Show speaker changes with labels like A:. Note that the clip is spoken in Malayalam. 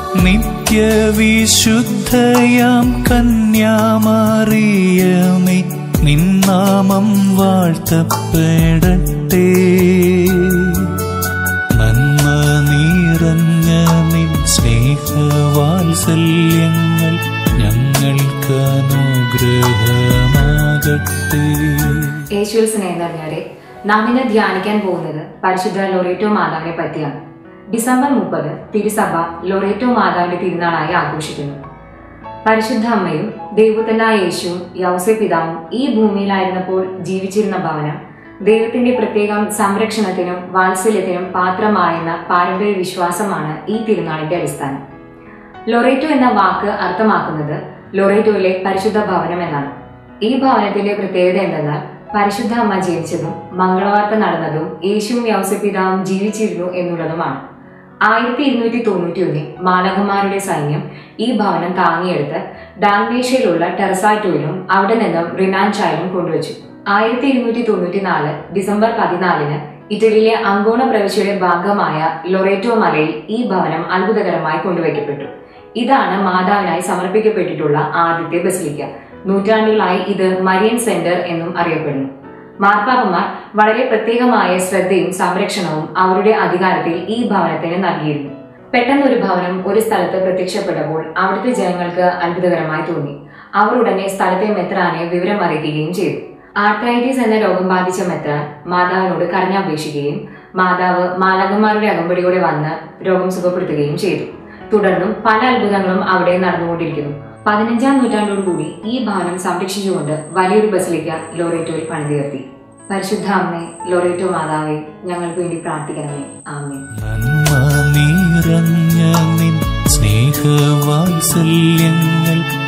A: നിത്യവിശുദ്ധയാം കന്യാമറിയമേ നിന്നാമം വാഴ്ത്തപ്പെടട്ടെ നന്മ നിറഞ്ഞ നിൻ സ്നേഹവാത്സല്യങ്ങൾ ഞങ്ങൾക്ക് അനുഗ്രഹമാകട്ടെ
B: യേശുവിൽ സ്നേഹം നിറഞ്ഞവരെ നാം ഇന്ന് ധ്യാനിക്കാൻ പോകുന്നത് പരിശുദ്ധ ലോറേറ്റോ മാതാവിനെ പറ്റിയാണ് ഡിസംബർ മുപ്പത് തിരുസഭ ലോറേറ്റോ മാതാവിന്റെ തിരുനാളായി ആഘോഷിക്കുന്നു പരിശുദ്ധ അമ്മയും ദൈവത്തനായ യേശുവും യൗസെ പിതാവും ഈ ഭൂമിയിലായിരുന്നപ്പോൾ ജീവിച്ചിരുന്ന ഭവനം ദൈവത്തിന്റെ പ്രത്യേകം സംരക്ഷണത്തിനും വാത്സല്യത്തിനും പാത്രമായെന്ന പാരമ്പര്യ വിശ്വാസമാണ് ഈ തിരുനാളിന്റെ അടിസ്ഥാനം ലൊറേറ്റോ എന്ന വാക്ക് അർത്ഥമാക്കുന്നത് ലൊറേറ്റോയിലെ പരിശുദ്ധ ഭവനം എന്നാണ് ഈ ഭവനത്തിന്റെ പ്രത്യേകത എന്തെന്നാൽ പരിശുദ്ധ അമ്മ ജനിച്ചതും മംഗളവാർത്ത നടന്നതും യേശുവും യൗസപിതാവും ജീവിച്ചിരുന്നു എന്നുള്ളതുമാണ് ആയിരത്തി ഇരുന്നൂറ്റി തൊണ്ണൂറ്റി ഒന്നിൽ മാലകന്മാരുടെ സൈന്യം ഈ ഭവനം താങ്ങിയെടുത്ത് ഡാൻമേഷ്യയിലുള്ള ടെറസാറ്റോയിലും അവിടെ നിന്നും റിനാൻചായിലും കൊണ്ടുവച്ചു ആയിരത്തി ഇരുന്നൂറ്റി തൊണ്ണൂറ്റി നാല് ഡിസംബർ പതിനാലിന് ഇറ്റലിയിലെ അങ്കോണ പ്രവിശ്യയുടെ ഭാഗമായ ലൊറേറ്റോ മലയിൽ ഈ ഭവനം അത്ഭുതകരമായി കൊണ്ടുവയ്ക്കപ്പെട്ടു ഇതാണ് മാതാവിനായി സമർപ്പിക്കപ്പെട്ടിട്ടുള്ള ആദ്യത്തെ ബസിലിക്ക നൂറ്റാണ്ടുകളായി ഇത് മരിയൻ സെന്റർ എന്നും അറിയപ്പെടുന്നു മാർപ്പാപ്പമാർ വളരെ പ്രത്യേകമായ ശ്രദ്ധയും സംരക്ഷണവും അവരുടെ അധികാരത്തിൽ ഈ ഭവനത്തിന് നൽകിയിരുന്നു പെട്ടെന്ന് ഒരു ഭവനം ഒരു സ്ഥലത്ത് പ്രത്യക്ഷപ്പെട്ടപ്പോൾ അവിടുത്തെ ജനങ്ങൾക്ക് അത്ഭുതകരമായി തോന്നി അവർ ഉടനെ സ്ഥലത്തെ മെത്രാനെ വിവരം അറിയിക്കുകയും ചെയ്തു ആർത്രൈറ്റിസ് എന്ന രോഗം ബാധിച്ച മെത്രാൻ മാതാവിനോട് കരഞ്ഞപേക്ഷിക്കുകയും മാതാവ് മാലകന്മാരുടെ അകമ്പടിയോടെ വന്ന് രോഗം സുഖപ്പെടുത്തുകയും ചെയ്തു തുടർന്നും പല അത്ഭുതങ്ങളും അവിടെ നടന്നുകൊണ്ടിരിക്കുന്നു പതിനഞ്ചാം നൂറ്റാണ്ടോടുകൂടി ഈ ഭവനം സംരക്ഷിച്ചുകൊണ്ട് വലിയൊരു ബസിലിക്ക ലോറേറ്റോയിൽ പണിതുയർത്തി പരിശുദ്ധ അമ്മേ ലോറേറ്റോ മാതാവേ ഞങ്ങൾക്ക് വേണ്ടി പ്രാർത്ഥിക്കണമേ ആമേ
A: നന്മ നിറഞ്ഞ നിൻ സ്നേഹവാത്സല്യങ്ങൾ